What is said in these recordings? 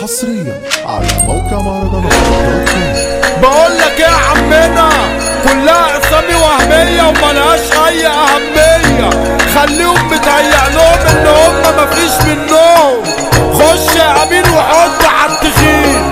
حصريا على موقع مهرجانات دوت كوم. بقول لك ايه يا عمنا كلها اسامي وهميه وملهاش اي اهميه خليهم متهيأ لهم ان هم مفيش منهم خش يا امين وحط على التخين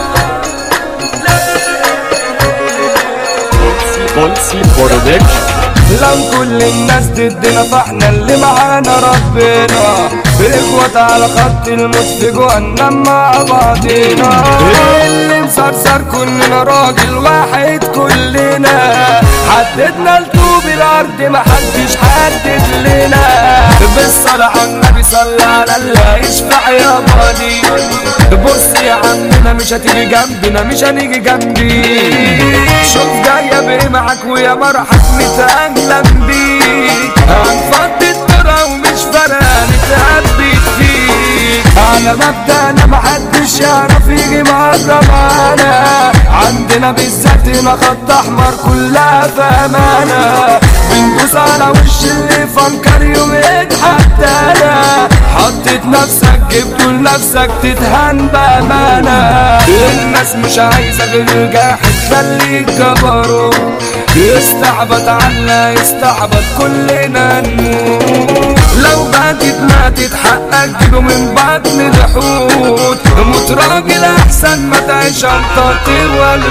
بولسي برودكشن لو كل الناس ضدنا فاحنا اللي معانا ربنا اخوات على خط الموت في جهنم مع بعضنا اللي مسرسر كلنا راجل واحد كلنا حددنا لطوب الارض محدش حدد لنا بالصلاة على النبي صلى على الله يشفع يا بادي بص يا عمنا مش هتيجي جنبنا مش هنيجي جنبي شوف جاية بايه معاك ويا مرحك متألم بيك هنفضي الترى ومش فارقة نتهبط فيك على مبدأنا محدش يعرف يجي مرة معانا عندنا بالذات هنا خط أحمر كلها في أمانة بندوس على وش اللي فكر يوم يتحدانا حطيت نفسك جبته لنفسك تتهان بأمانة الناس مش عايزة غير الجاحد خليك جبروت يستعبط عنا يستعبط كلنا نموت لو باتت ماتت حقك جيبه من بطن الحوت موت راجل احسن ما تعيش على التطير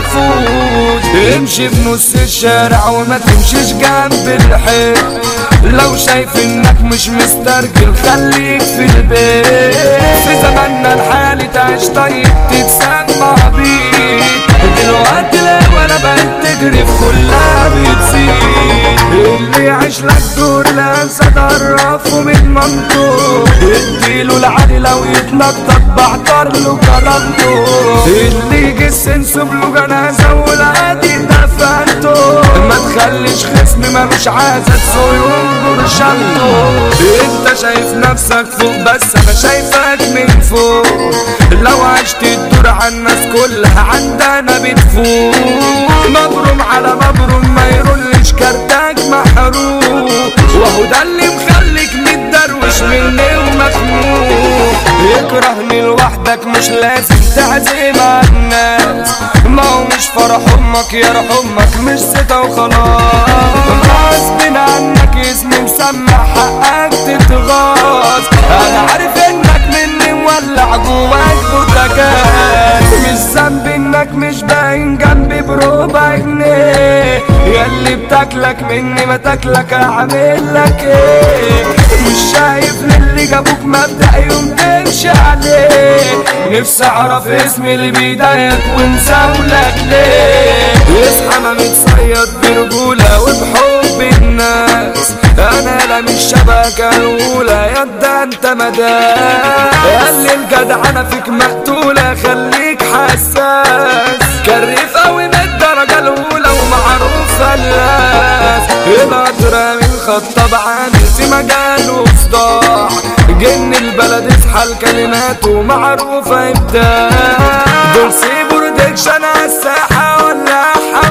والفوت امشي في نص الشارع وما تمشيش جنب الحيط لو شايف انك مش مسترجل خليك في البيت في زماننا الحالي تعيش طيب تتسمع بيك دلوقتي لو انا بقيت تجري في كلها بتزيد اللي يعيش لك دور لانسى تعرفه من منطوق اديله العالي لو يتنطط بعتر له كرامته اللي يجي سنسب له جنازه والعادي دفنته ما تخليش خصم ملوش عازة سوق ينظر شمته انت شايف نفسك فوق بس انا شايفك من فوق لو عشت تدور على الناس كلها عندنا بتفوق مبروم على مبروم ما يرولش كارتاج محروق وهو ده اللي مخليك متدروش مني ومخنوق يكرهني لوحدك مش لازم تعزم على الناس ما هو مش فرح امك يا امك مش ستة وخلاص غصب عنك اسمي مسمع حقك تتغاظ انا عارف انك مني مولع جواك بوتاجاز مش ذنب انك مش باين جنبي بربع جنيه ياللي بتاكلك مني ما تاكلك اعمل لك ايه مش شايف للي جابوك مبدأ يوم تمشي عليه نفسي اعرف اسم اللي بيضايقك ونساولك ليه اصحى ما متصيد برجولة وبحب الناس انا لا مش شبكة الاولى يا ده انت مدام قال لي الجدع انا فيك مقتولة خليك حساس كريف قوي من الدرجة الاولى ومعروف فلاس القطرة من خطاب عامل في مجاله صداع جن البلد اصحى الكلمات معروفة ابداع دول برودكشن على الساحة ولا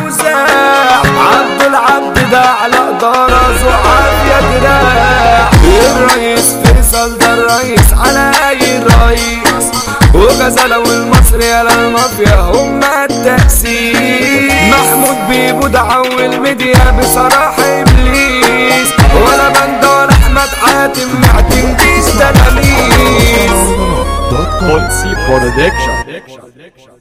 حوزاع عبد العبد ده على قدارة زعاف يا دراع الرئيس فيصل ده الرئيس على اي رئيس وغزالة والمصري على المافيا هما التأسيس محمود بيبو دعو الميديا بصراحة ابليس ولا بند ولا احمد حاتم معتمديش تلاميذ دوت كوم. بولسي برودكشن